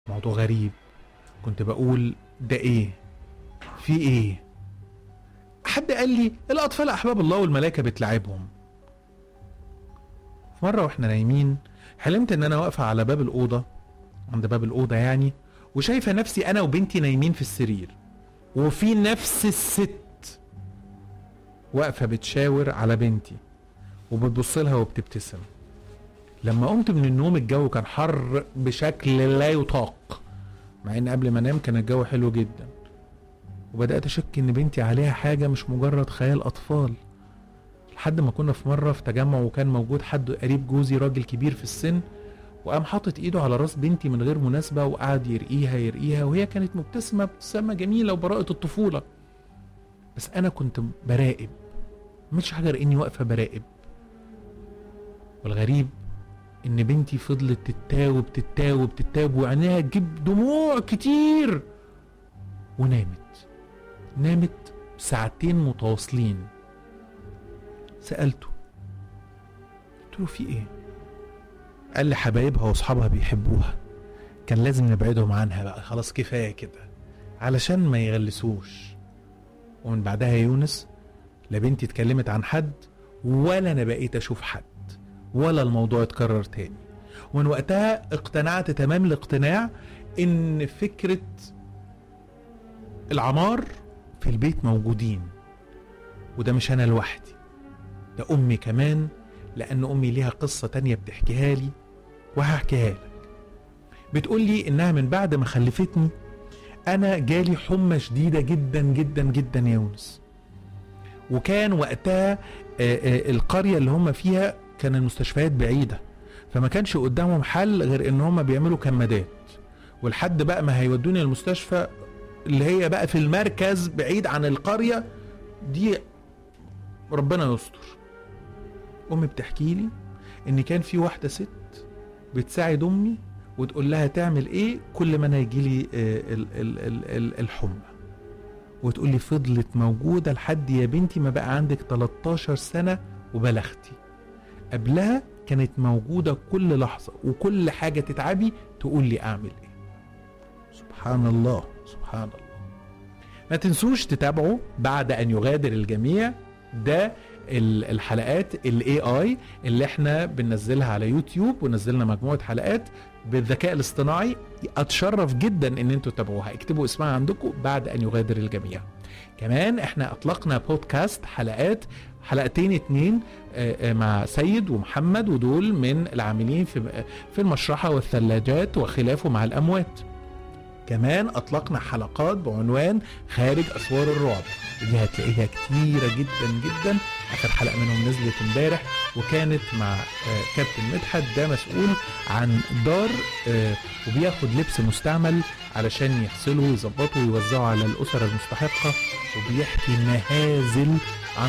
موضوع غريب كنت بقول ده ايه في ايه حد قال لي الاطفال احباب الله والملائكه بتلعبهم في مره واحنا نايمين حلمت ان انا واقفه على باب الاوضه عند باب الاوضه يعني وشايفه نفسي انا وبنتي نايمين في السرير وفي نفس الست واقفه بتشاور على بنتي وبتبص لها وبتبتسم لما قمت من النوم الجو كان حر بشكل لا يطاق مع ان قبل ما انام كان الجو حلو جدا وبدات اشك ان بنتي عليها حاجه مش مجرد خيال اطفال لحد ما كنا في مره في تجمع وكان موجود حد قريب جوزي راجل كبير في السن وقام حاطط ايده على راس بنتي من غير مناسبه وقعد يرقيها يرقيها وهي كانت مبتسمه ابتسامه جميله وبراءه الطفوله بس انا كنت براقب مش حاجه اني واقفه براقب والغريب ان بنتي فضلت تتاوب تتاوب تتاوب وعينيها تجيب دموع كتير ونامت نامت ساعتين متواصلين سألته قلت له في ايه قال لي حبايبها واصحابها بيحبوها كان لازم نبعدهم عنها بقى خلاص كفايه كده علشان ما يغلسوش ومن بعدها يا يونس لا بنتي اتكلمت عن حد ولا انا بقيت اشوف حد ولا الموضوع اتكرر تاني ومن وقتها اقتنعت تمام الاقتناع ان فكرة العمار في البيت موجودين وده مش انا لوحدي ده امي كمان لان امي ليها قصة تانية بتحكيها لي وهحكيها لك بتقول لي انها من بعد ما خلفتني انا جالي حمى شديدة جدا جدا جدا يا يونس وكان وقتها آه، آه، القرية اللي هم فيها كان المستشفيات بعيدة فما كانش قدامهم حل غير ان هم بيعملوا كمادات ولحد بقى ما هيودوني المستشفى اللي هي بقى في المركز بعيد عن القرية دي ربنا يستر امي بتحكي لي ان كان في واحدة ست بتساعد امي وتقول لها تعمل ايه كل ما انا يجي لي الحمى وتقول لي فضلت موجودة لحد يا بنتي ما بقى عندك 13 سنة وبلغتي قبلها كانت موجودة كل لحظة وكل حاجة تتعبي تقول لي أعمل إيه سبحان الله سبحان الله ما تنسوش تتابعوا بعد أن يغادر الجميع ده ال- الحلقات الاي اي اللي احنا بننزلها على يوتيوب ونزلنا مجموعه حلقات بالذكاء الاصطناعي اتشرف جدا ان انتوا تتابعوها اكتبوا اسمها عندكم بعد ان يغادر الجميع كمان احنا اطلقنا بودكاست حلقات حلقتين اتنين آه، آه، مع سيد ومحمد ودول من العاملين في في المشرحه والثلاجات وخلافه مع الاموات كمان اطلقنا حلقات بعنوان خارج اسوار الرعب ودي هتلاقيها كتيره جدا جدا اخر حلقه منهم نزلت امبارح وكانت مع آه، كابتن مدحت ده مسؤول عن دار آه، وبياخد لبس مستعمل علشان يغسله ويظبطه ويوزعه على الاسر المستحقه وبيحكي مهازل